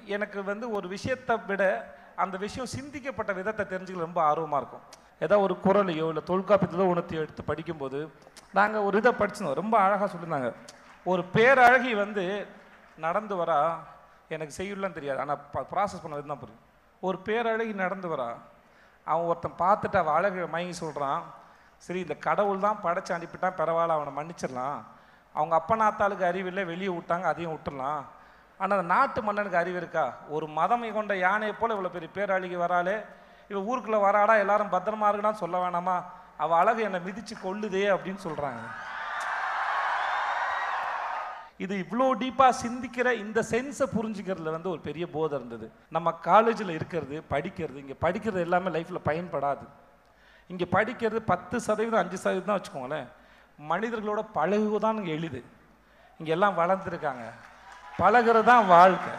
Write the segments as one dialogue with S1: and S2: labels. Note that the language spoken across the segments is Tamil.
S1: எனக்கு வந்து ஒரு விஷயத்தை விட அந்த விஷயம் சிந்திக்கப்பட்ட விதத்தை தெரிஞ்சுக்க ரொம்ப ஆர்வமாக இருக்கும் ஏதாவது ஒரு குரலையோ இல்லை தொல்காப்பியத்திலோ ஒன்றத்தையோ எடுத்து படிக்கும்போது நாங்கள் ஒரு இதை படிச்சிருந்தோம் ரொம்ப அழகாக சொல்லியிருந்தாங்க ஒரு பேரழகி வந்து நடந்து வரா எனக்கு செய்யுள்ளான்னு தெரியாது ஆனால் ப்ராசஸ் பண்ண தான் புரியும் ஒரு பேரழகி நடந்து வரா அவன் ஒருத்தன் பார்த்துட்டு அவன் அழகு மயங்கி சொல்கிறான் சரி இந்த கடவுள் தான் படைச்சு அனுப்பிட்டான் பரவாயில்ல அவனை மன்னிச்சிடலாம் அவங்க அப்பனாத்தாளுக்கு அறிவில்லை வெளியே விட்டாங்க அதையும் விட்டுடலாம் ஆனால் அந்த நாட்டு மன்னனுக்கு அறிவு இருக்கா ஒரு மதம் கொண்ட யானையை போல் இவ்வளோ பெரிய பேரழகி வராளே இவ ஊருக்குள்ளே வராடா எல்லாரும் பத்திரமா இருக்கடான்னு சொல்ல வேணாமா அவள் அழகு என்னை மிதிச்சு கொள்ளுதே அப்படின்னு சொல்கிறாங்க இது இவ்வளோ டீப்பாக சிந்திக்கிற இந்த சென்ஸை புரிஞ்சுக்கிறதுல வந்து ஒரு பெரிய போதை இருந்தது நம்ம காலேஜில் இருக்கிறது படிக்கிறது இங்கே படிக்கிறது எல்லாமே லைஃப்பில் பயன்படாது இங்கே படிக்கிறது பத்து சதவீதம் அஞ்சு சதவீதம் தான் வச்சுக்கோங்களேன் மனிதர்களோட பழகுவதான் இங்கே எளிது இங்கே எல்லாம் வளர்ந்துருக்காங்க பழகுறது தான் வாழ்க்கை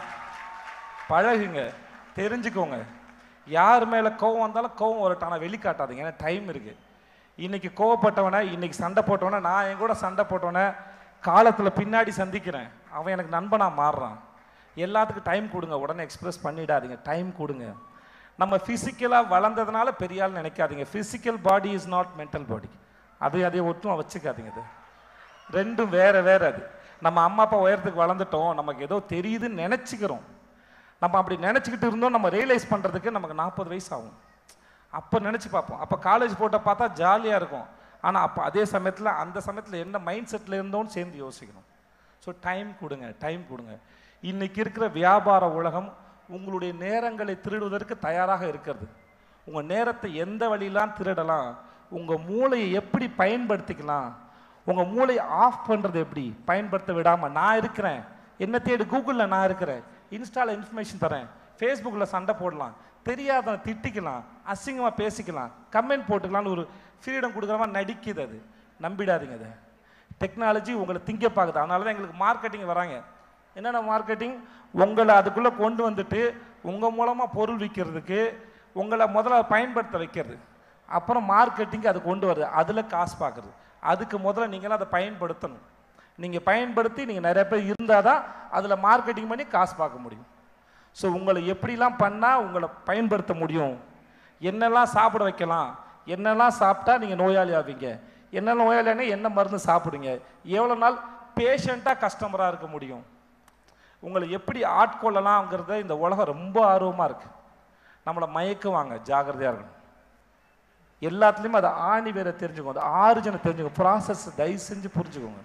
S1: பழகுங்க தெரிஞ்சுக்கோங்க யார் மேலே கோவம் வந்தாலும் கோவம் வரட்டும் ஆனால் வெளிக்காட்டாதீங்க ஏன்னா டைம் இருக்குது இன்னைக்கு கோவப்பட்டவனை இன்னைக்கு சண்டை போட்டவனை நான் என் கூட சண்டை போட்டவனை காலத்தில் பின்னாடி சந்திக்கிறேன் அவன் எனக்கு நண்பனாக மாறுறான் எல்லாத்துக்கும் டைம் கொடுங்க உடனே எக்ஸ்பிரஸ் பண்ணிடாதீங்க டைம் கொடுங்க நம்ம ஃபிசிக்கலாக வளர்ந்ததுனால பெரிய ஆள் நினைக்காதீங்க physical body is not mental body அது அதை ஒட்டும் வச்சுக்காதீங்க அது ரெண்டும் வேற வேற அது நம்ம அம்மா அப்பா உயரத்துக்கு வளர்ந்துட்டோம் நமக்கு ஏதோ தெரியுதுன்னு நினச்சிக்கிறோம் நம்ம அப்படி நினச்சிக்கிட்டு இருந்தோம் நம்ம ரியலைஸ் பண்ணுறதுக்கு நமக்கு நாற்பது வயசு ஆகும் அப்போ நினச்சி பார்ப்போம் அப்போ காலேஜ் போட்ட பார்த்தா ஜாலியாக இருக்கும் ஆனால் அப்போ அதே சமயத்தில் அந்த சமயத்தில் என்ன மைண்ட் செட்டில் இருந்தோன்னு சேர்ந்து யோசிக்கணும் ஸோ டைம் கொடுங்க டைம் கொடுங்க இன்னைக்கு இருக்கிற வியாபார உலகம் உங்களுடைய நேரங்களை திருடுவதற்கு தயாராக இருக்கிறது உங்கள் நேரத்தை எந்த வழியெல்லாம் திருடலாம் உங்கள் மூளையை எப்படி பயன்படுத்திக்கலாம் உங்கள் மூளையை ஆஃப் பண்ணுறது எப்படி பயன்படுத்த விடாமல் நான் இருக்கிறேன் என்ன தேடி கூகுளில் நான் இருக்கிறேன் இன்ஸ்டாவில் இன்ஃபர்மேஷன் தரேன் ஃபேஸ்புக்கில் சண்டை போடலாம் தெரியாத திட்டிக்கலாம் அசிங்கமாக பேசிக்கலாம் கமெண்ட் போட்டுக்கலாம்னு ஒரு ஃப்ரீடம் கொடுக்குற மாதிரி நடிக்குது அது நம்பிடாதீங்க அதை டெக்னாலஜி உங்களை திங்க பார்க்குது அதனால தான் எங்களுக்கு மார்க்கெட்டிங் வராங்க என்னென்ன மார்க்கெட்டிங் உங்களை அதுக்குள்ளே கொண்டு வந்துட்டு உங்கள் மூலமாக பொருள் விற்கிறதுக்கு உங்களை முதல்ல பயன்படுத்த வைக்கிறது அப்புறம் மார்க்கெட்டிங் அது கொண்டு வருது அதில் காசு பார்க்குறது அதுக்கு முதல்ல நீங்களாம் அதை பயன்படுத்தணும் நீங்கள் பயன்படுத்தி நீங்கள் நிறைய பேர் இருந்தால் தான் அதில் மார்க்கெட்டிங் பண்ணி காசு பார்க்க முடியும் ஸோ உங்களை எப்படிலாம் பண்ணால் உங்களை பயன்படுத்த முடியும் என்னெல்லாம் சாப்பிட வைக்கலாம் என்னெல்லாம் சாப்பிட்டா நீங்கள் நோயாளி ஆவீங்க என்னெல்லாம் நோயாளியான என்ன மருந்து சாப்பிடுங்க எவ்வளோ நாள் பேஷண்ட்டாக கஸ்டமராக இருக்க முடியும் உங்களை எப்படி ஆட்கொள்ளலாம்ங்கிறத இந்த உலகம் ரொம்ப ஆர்வமாக இருக்கு நம்மளை மயக்குவாங்க ஜாகிரதையாக இருக்கணும் எல்லாத்துலேயுமே அதை ஆணி வேற தெரிஞ்சுக்கோங்க அந்த ஆரிஜினை தெரிஞ்சுக்கோங்க ப்ராசஸ் தயவு செஞ்சு புரிஞ்சுக்கோங்க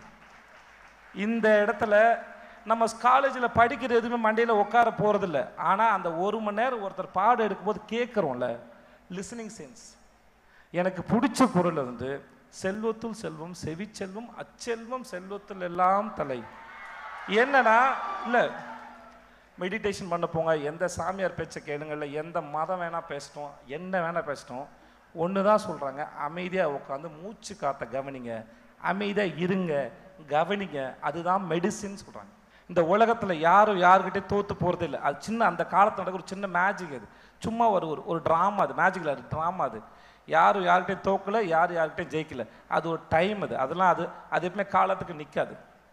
S1: இந்த இடத்துல நம்ம காலேஜில் படிக்கிற எதுவுமே மண்டையில் உட்கார போகிறதில்ல ஆனால் அந்த ஒரு மணி நேரம் ஒருத்தர் பாடம் எடுக்கும்போது கேட்குறோம்ல லிசனிங் சென்ஸ் எனக்கு பிடிச்ச குரல் வந்து செல்வத்துள் செல்வம் செவிச்செல்வம் அச்செல்வம் செல்வத்தில் எல்லாம் தலை என்னன்னா இல்லை மெடிடேஷன் பண்ண போங்க எந்த சாமியார் பேச்சை கேளுங்கள்ல எந்த மதம் வேணால் பேசட்டும் என்ன வேணால் பேசட்டும் ஒன்று தான் சொல்கிறாங்க அமைதியாக உட்காந்து மூச்சு காத்த கவனிங்க அமைதியாக இருங்க கவனிங்க அதுதான் மெடிசின் சொல்கிறாங்க இந்த உலகத்தில் யாரும் யாருக்கிட்டே தோற்று போகிறது இல்லை அது சின்ன அந்த காலத்தில் நடக்கிற ஒரு சின்ன மேஜிக் அது சும்மா ஒரு ஒரு ஒரு ட்ராமா அது மேஜிக்கில் அது ட்ராமா அது யாரும் யார்கிட்டையும் தோக்கல யார் யார்கிட்டையும் ஜெயிக்கல அது ஒரு டைம் அது அதெல்லாம் அது அது எப்பவுமே காலத்துக்கு நிற்காது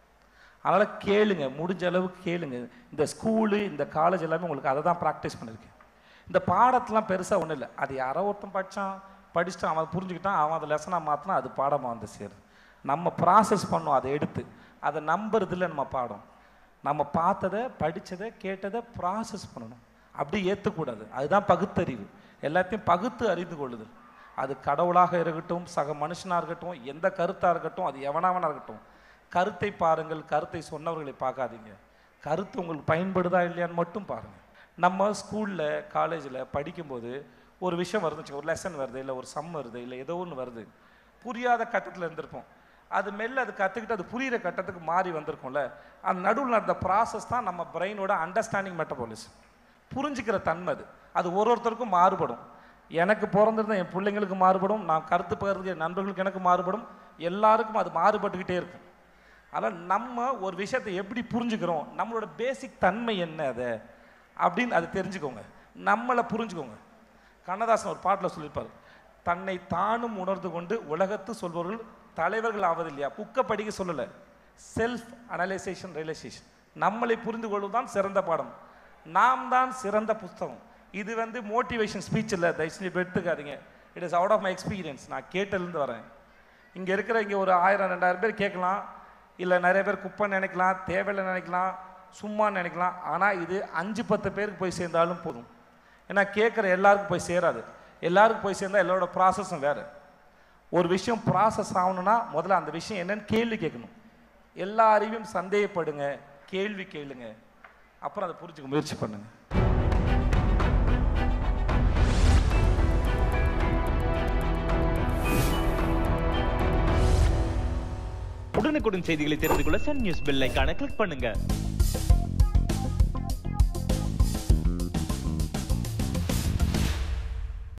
S1: அதனால் கேளுங்க முடிஞ்ச அளவுக்கு கேளுங்க இந்த ஸ்கூலு இந்த காலேஜ் எல்லாமே உங்களுக்கு அதை தான் ப்ராக்டிஸ் பண்ணியிருக்கேன் இந்த பாடத்தெலாம் பெருசாக ஒன்றும் இல்லை அது யாரோ ஒருத்தன் படித்தான் படிச்சுட்டான் அவன் புரிஞ்சுக்கிட்டான் அவன் அதை லெசனாக மாற்றினா அது பாடமாக வந்து சேரும் நம்ம ப்ராசஸ் பண்ணோம் அதை எடுத்து அதை நம்புறதில்ல நம்ம பாடம் நம்ம பார்த்ததை படித்ததை கேட்டதை ப்ராசஸ் பண்ணணும் அப்படி ஏற்றக்கூடாது அதுதான் பகுத்தறிவு எல்லாத்தையும் பகுத்து அறிந்து கொள்ளுதல் அது கடவுளாக இருக்கட்டும் சக மனுஷனாக இருக்கட்டும் எந்த கருத்தாக இருக்கட்டும் அது எவனாவனாக இருக்கட்டும் கருத்தை பாருங்கள் கருத்தை சொன்னவர்களை பார்க்காதீங்க கருத்து உங்களுக்கு பயன்படுதா இல்லையான்னு மட்டும் பாருங்கள் நம்ம ஸ்கூலில் காலேஜில் படிக்கும்போது ஒரு விஷயம் வருதுன்னு வச்சுக்கோ, ஒரு லெசன் வருது இல்லை ஒரு சம் வருது இல்லை ஏதோ ஒன்று வருது புரியாத கட்டத்தில் இருந்திருப்போம் அது மெல்ல அது கற்றுக்கிட்டு அது புரியிற கட்டத்துக்கு மாறி வந்திருக்கும்ல அந்த நடுவில் நடந்த ப்ராசஸ் தான் நம்ம பிரெயினோட அண்டர்ஸ்டாண்டிங் மெட்டபாலிசம் புரிஞ்சுக்கிற தன்மை அது அது ஒரு ஒருத்தருக்கும் மாறுபடும் எனக்கு பிறந்திருந்த என் பிள்ளைங்களுக்கு மாறுபடும் நான் கருத்து பகிர்ந்து என் நண்பர்களுக்கு எனக்கு மாறுபடும் எல்லாருக்கும் அது மாறுபட்டுக்கிட்டே இருக்கும் ஆனால் நம்ம ஒரு விஷயத்தை எப்படி புரிஞ்சுக்கிறோம் நம்மளோட பேசிக் தன்மை என்ன அது அப்படின்னு அது தெரிஞ்சுக்கோங்க நம்மளை புரிஞ்சுக்கோங்க கண்ணதாசன் ஒரு பாட்டில் சொல்லியிருப்பார் தன்னை தானும் உணர்ந்து கொண்டு உலகத்து சொல்பவர்கள் தலைவர்கள் ஆவதில்லையா புக்கை படிக்க சொல்லலை செல்ஃப் அனலைசேஷன் ரியலைசேஷன் நம்மளை புரிந்து கொள்வதுதான் சிறந்த பாடம் நாம் தான் சிறந்த புஸ்தகம் இது வந்து மோட்டிவேஷன் ஸ்பீச் இல்லை தயவு செஞ்சு எடுத்துக்காதீங்க it is out of my experience நான் கேட்டதுலேருந்து வரேன் இங்கே இருக்கிற இங்கே ஒரு ஆயிரம் ரெண்டாயிரம் பேர் கேட்கலாம் இல்லை நிறைய பேர் குப்பை நினைக்கலாம் தேவையில்லை நினைக்கலாம் சும்மா நினைக்கலாம் ஆனால் இது அஞ்சு பத்து பேருக்கு போய் சேர்ந்தாலும் போதும் ஏன்னா கேட்குற எல்லாருக்கும் போய் சேராது எல்லாருக்கும் போய் சேர்ந்தா எல்லாரோட ப்ராசஸும் வேறு ஒரு விஷயம் ப்ராசஸ் ஆகணும்னா முதல்ல அந்த விஷயம் என்னன்னு கேள்வி கேட்கணும் எல்லா அறிவையும் சந்தேகப்படுங்க கேள்வி கேளுங்க அப்புறம் அதை புரிஞ்சுக்க முயற்சி பண்ணுங்க
S2: உடனுக்குடன் செய்திகளை தெரிந்து கொள்ள சன் நியூஸ் பெல் ஐகானை கிளிக் பண்ணுங்க